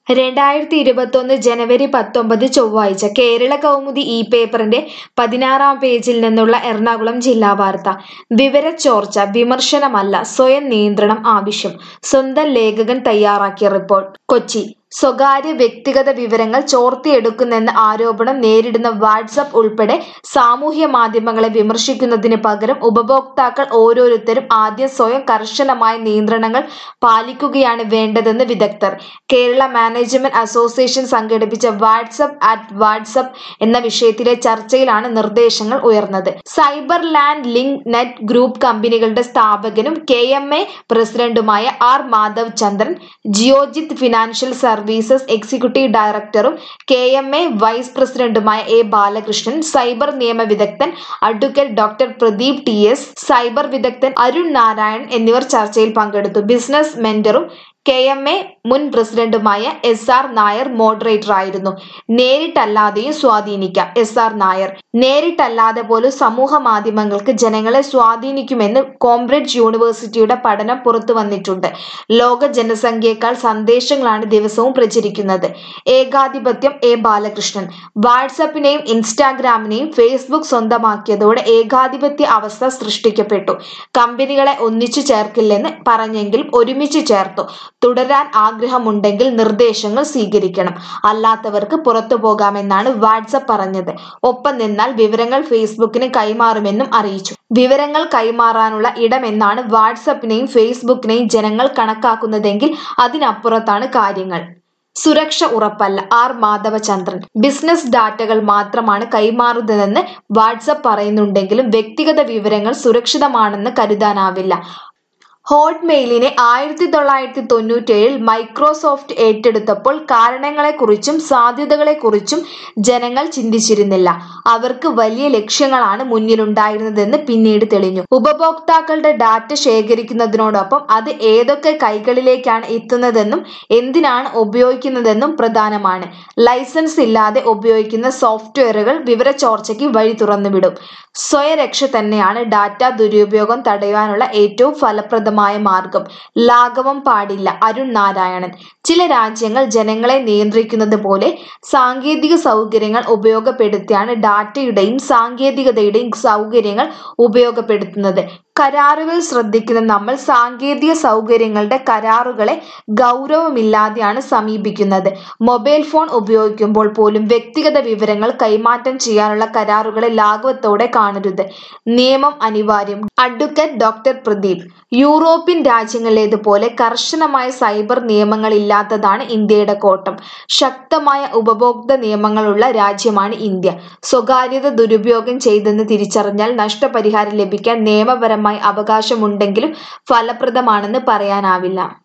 രണ്ടായിരത്തി ഇരുപത്തൊന്ന് ജനുവരി പത്തൊമ്പത് ചൊവ്വാഴ്ച കേരള കൗമുദി ഈ പേപ്പറിന്റെ പതിനാറാം പേജിൽ നിന്നുള്ള എറണാകുളം ജില്ലാ വാർത്ത വിവരച്ചോർച്ച വിമർശനമല്ല സ്വയം നിയന്ത്രണം ആവശ്യം സ്വന്തം ലേഖകൻ തയ്യാറാക്കിയ റിപ്പോർട്ട് കൊച്ചി സ്വകാര്യ വ്യക്തിഗത വിവരങ്ങൾ ചോർത്തിയെടുക്കുന്നെന്ന ആരോപണം നേരിടുന്ന വാട്സപ്പ് ഉൾപ്പെടെ സാമൂഹ്യ മാധ്യമങ്ങളെ വിമർശിക്കുന്നതിന് പകരം ഉപഭോക്താക്കൾ ഓരോരുത്തരും ആദ്യം സ്വയം കർശനമായ നിയന്ത്രണങ്ങൾ പാലിക്കുകയാണ് വേണ്ടതെന്ന് വിദഗ്ധർ കേരള മാനേജ്മെന്റ് അസോസിയേഷൻ സംഘടിപ്പിച്ച വാട്സപ്പ് അറ്റ് വാട്സപ്പ് എന്ന വിഷയത്തിലെ ചർച്ചയിലാണ് നിർദ്ദേശങ്ങൾ ഉയർന്നത് cyber land link net group കമ്പനികളുടെ സ്ഥാപകനും കെ എം എ പ്രസിഡന്റുമായ R Madhav Chandran Geojit financial services executive ഡയറക്ടറും കെ എം എ വൈസ് പ്രസിഡന്റുമായ എ ബാലകൃഷ്ണൻ സൈബർ നിയമ വിദഗ്ധൻ advocate doctor Pradeep T S cyber വിദഗ്ധൻ അരുൺ നാരായൺ എന്നിവർ ചർച്ചയിൽ പങ്കെടുത്തു ബിസിനസ് മെന്ററും കെ എം എ മുൻ പ്രസിഡന്റുമായ എസ് ആർ നായർ മോഡറേറ്റർ ആയിരുന്നു നേരിട്ടല്ലാതെയും സ്വാധീനിക്കാം എസ് ആർ നായർ നേരിട്ടല്ലാതെ പോലും സമൂഹ മാധ്യമങ്ങൾക്ക് ജനങ്ങളെ സ്വാധീനിക്കുമെന്ന് കോംബ്രിഡ്ജ് യൂണിവേഴ്സിറ്റിയുടെ പഠനം പുറത്തു വന്നിട്ടുണ്ട് ലോക ജനസംഖ്യയേക്കാൾ സന്ദേശങ്ങളാണ് ദിവസവും പ്രചരിക്കുന്നത് ഏകാധിപത്യം എ ബാലകൃഷ്ണൻ വാട്സപ്പിനെയും ഇൻസ്റ്റാഗ്രാമിനെയും ഫേസ്ബുക്ക് സ്വന്തമാക്കിയതോടെ ഏകാധിപത്യ അവസ്ഥ സൃഷ്ടിക്കപ്പെട്ടു കമ്പനികളെ ഒന്നിച്ചു ചേർക്കില്ലെന്ന് പറഞ്ഞെങ്കിലും ഒരുമിച്ച് ചേർത്തു തുടരാൻ ആഗ്രഹമുണ്ടെങ്കിൽ നിർദ്ദേശങ്ങൾ സ്വീകരിക്കണം അല്ലാത്തവർക്ക് പുറത്തു പോകാമെന്നാണ് വാട്സപ്പ് പറഞ്ഞത് ഒപ്പം നിന്നാൽ വിവരങ്ങൾ ഫേസ്ബുക്കിന് കൈമാറുമെന്നും അറിയിച്ചു വിവരങ്ങൾ കൈമാറാനുള്ള ഇടമെന്നാണ് വാട്സപ്പിനെയും ഫേസ്ബുക്കിനെയും ജനങ്ങൾ കണക്കാക്കുന്നതെങ്കിൽ അതിനപ്പുറത്താണ് കാര്യങ്ങൾ സുരക്ഷ ഉറപ്പല്ല ആർ മാധവചന്ദ്രൻ ബിസിനസ് ഡാറ്റകൾ മാത്രമാണ് കൈമാറുന്നതെന്ന് വാട്സപ്പ് പറയുന്നുണ്ടെങ്കിലും വ്യക്തിഗത വിവരങ്ങൾ സുരക്ഷിതമാണെന്ന് കരുതാനാവില്ല ഹോട്ട്മെയിലിനെ ആയിരത്തി തൊള്ളായിരത്തി തൊണ്ണൂറ്റേഴിൽ മൈക്രോസോഫ്റ്റ് ഏറ്റെടുത്തപ്പോൾ കാരണങ്ങളെക്കുറിച്ചും സാധ്യതകളെക്കുറിച്ചും ജനങ്ങൾ ചിന്തിച്ചിരുന്നില്ല അവർക്ക് വലിയ ലക്ഷ്യങ്ങളാണ് മുന്നിലുണ്ടായിരുന്നതെന്ന് പിന്നീട് തെളിഞ്ഞു ഉപഭോക്താക്കളുടെ ഡാറ്റ ശേഖരിക്കുന്നതിനോടൊപ്പം അത് ഏതൊക്കെ കൈകളിലേക്കാണ് എത്തുന്നതെന്നും എന്തിനാണ് ഉപയോഗിക്കുന്നതെന്നും പ്രധാനമാണ് ലൈസൻസ് ഇല്ലാതെ ഉപയോഗിക്കുന്ന സോഫ്റ്റ്വെയറുകൾ വിവരച്ചോർച്ചയ്ക്ക് വഴി തുറന്നുവിടും സ്വയരക്ഷ തന്നെയാണ് ഡാറ്റ ദുരുപയോഗം തടയാനുള്ള ഏറ്റവും ഫലപ്രദമായ മാർഗം ലാഘവം പാടില്ല അരുൺ നാരായണൻ ചില രാജ്യങ്ങൾ ജനങ്ങളെ നിയന്ത്രിക്കുന്നത് പോലെ സാങ്കേതിക സൗകര്യങ്ങൾ ഉപയോഗപ്പെടുത്തിയാണ് ഡാറ്റയുടെയും സാങ്കേതികതയുടെയും സൗകര്യങ്ങൾ ഉപയോഗപ്പെടുത്തുന്നത് കരാറുകൾ ശ്രദ്ധിക്കുന്ന നമ്മൾ സാങ്കേതിക സൗകര്യങ്ങളുടെ കരാറുകളെ ഗൗരവമില്ലാതെയാണ് സമീപിക്കുന്നത് മൊബൈൽ ഫോൺ ഉപയോഗിക്കുമ്പോൾ പോലും വ്യക്തിഗത വിവരങ്ങൾ കൈമാറ്റം ചെയ്യാനുള്ള കരാറുകളെ ലാഘവത്തോടെ കാണരുത് നിയമം അനിവാര്യം അഡ്വക്കേറ്റ് ഡോക്ടർ പ്രദീപ് യൂറോപ്യൻ രാജ്യങ്ങളിലേതുപോലെ കർശനമായ സൈബർ നിയമങ്ങൾ ഇല്ലാത്തതാണ് ഇന്ത്യയുടെ കോട്ടം ശക്തമായ ഉപഭോക്തൃ നിയമങ്ങളുള്ള രാജ്യമാണ് ഇന്ത്യ സ്വകാര്യത ദുരുപയോഗം ചെയ്തെന്ന് തിരിച്ചറിഞ്ഞാൽ നഷ്ടപരിഹാരം ലഭിക്കാൻ നിയമപരമായി അവകാശമുണ്ടെങ്കിലും ഫലപ്രദമാണെന്ന് പറയാനാവില്ല